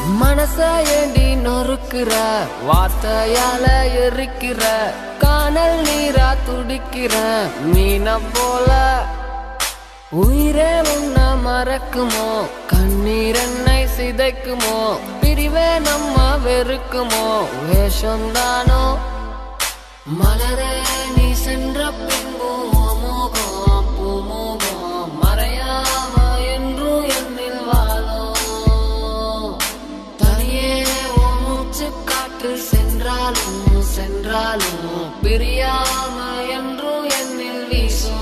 மனச ஏண்டி நொறுக்குற வார்த்தையால எரிக்கிற காணல் நீரா துடிக்கிற மீன போல உயிரே உன்ன மறக்குமோ கண்ணீர் என்னை சிதைக்குமோ பிரிவே நம்ம வெறுக்குமோ வேஷம்தானோ மலரே நீ சென்ற பின்பும் அமோகம் பூமோகம் மறையாம என்றும் என்னில் வாழும் தனியே உன் மூச்சு காற்று சென்றாலும் சென்றாலும் பிரியாம என்றும் என்னில் வீசும்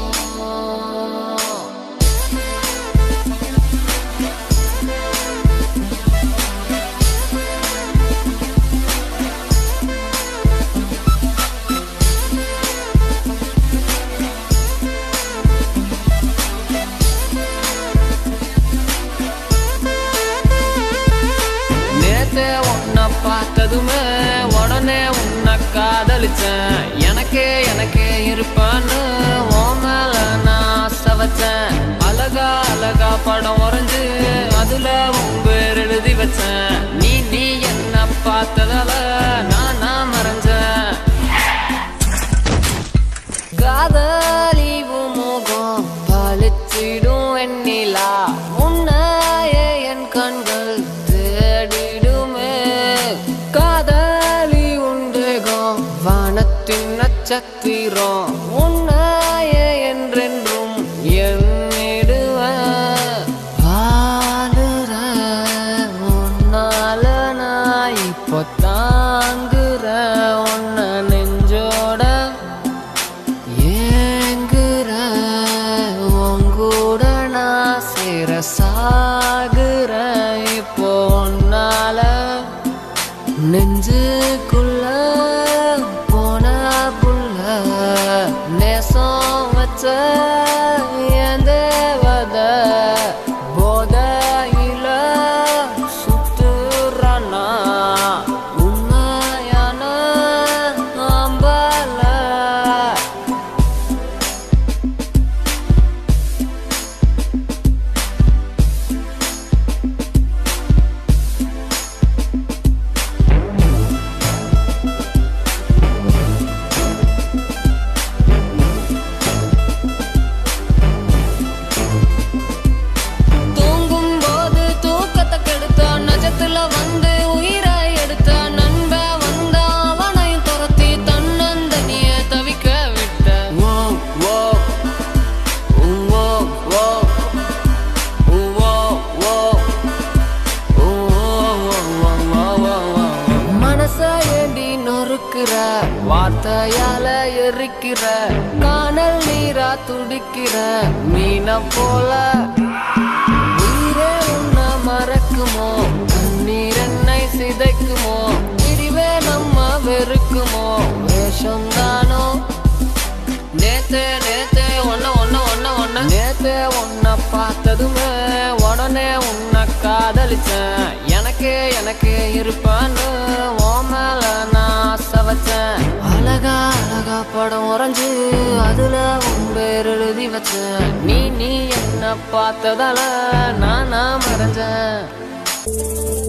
நேத்தே உன்னை பார்த்ததுமே உடனே உன்னை காதலிச்சேன் எனக்கே எனக்கே இருப்பான்னு உன் மேல நான் ஆசை வச்சேன் அழகா அழகா படம் வரைஞ்சு அதுல உன் பேர் எழுதி வச்சேன் நீ நீ என்ன பார்த்ததால நான் நான் மறைஞ்சேன் காதலி உன் முகம் பளிச்சிடும் வெண்ணிலா உன்னையே என் கண்கள் தேடிடுமே காதலி உண்டேகம் வானத்தின் நட்சத்திரம் உன்னையே என்றென்றும் எண்ணிடுவேன் வாழுற உன்னால நான் இப்போ தாங்குற உன்னை நெஞ்சோட ஏங்குற உங்கூட நான் சேர சாகுற இப்போ உன்னால நெஞ்சுக்குள்ள போன புள்ள நேசம் வச்ச என் தேவத போதையில சுத்துறானா உண்மையான அம்பல தூங்கும் போது தூக்கத்தை கெடுத்த நஜத்துல வந்து உயிரை எடுத்த நண்ப வந்த அவனையும் துரத்தி தன்னந்தனிய தவிக்க விட்ட ஓ ஓ ஓ ஓ ஓ ஓ மனச ஏண்டி நொறுக்குற வார்த்தையால எரிக்கிற காணல் நீரா துடிக்கிற மீன போல உயிரே உன்னை மறக்குமோ கண்ணீர் என்னை சிதைக்குமோ பிரிவே நம்ம வெறுக்குமோ வேஷம்தானோ நேத்தே நேத்தே ஒன்ன ஒன்ன ஒன்ன ஒன்ன நேத்தே உன்னை பார்த்ததுமே உடனே உன்னை காதலிச்சேன் எனக்கே எனக்கே இருப்பான்னு உன் மேல நான் ஆசை வச்சேன் அழகா அழகா படம் வரைஞ்சு அதுல உன் பேர் எழுதி வச்சேன் நீ நீ என்ன பார்த்ததால நான் நான் மறைஞ்சேன்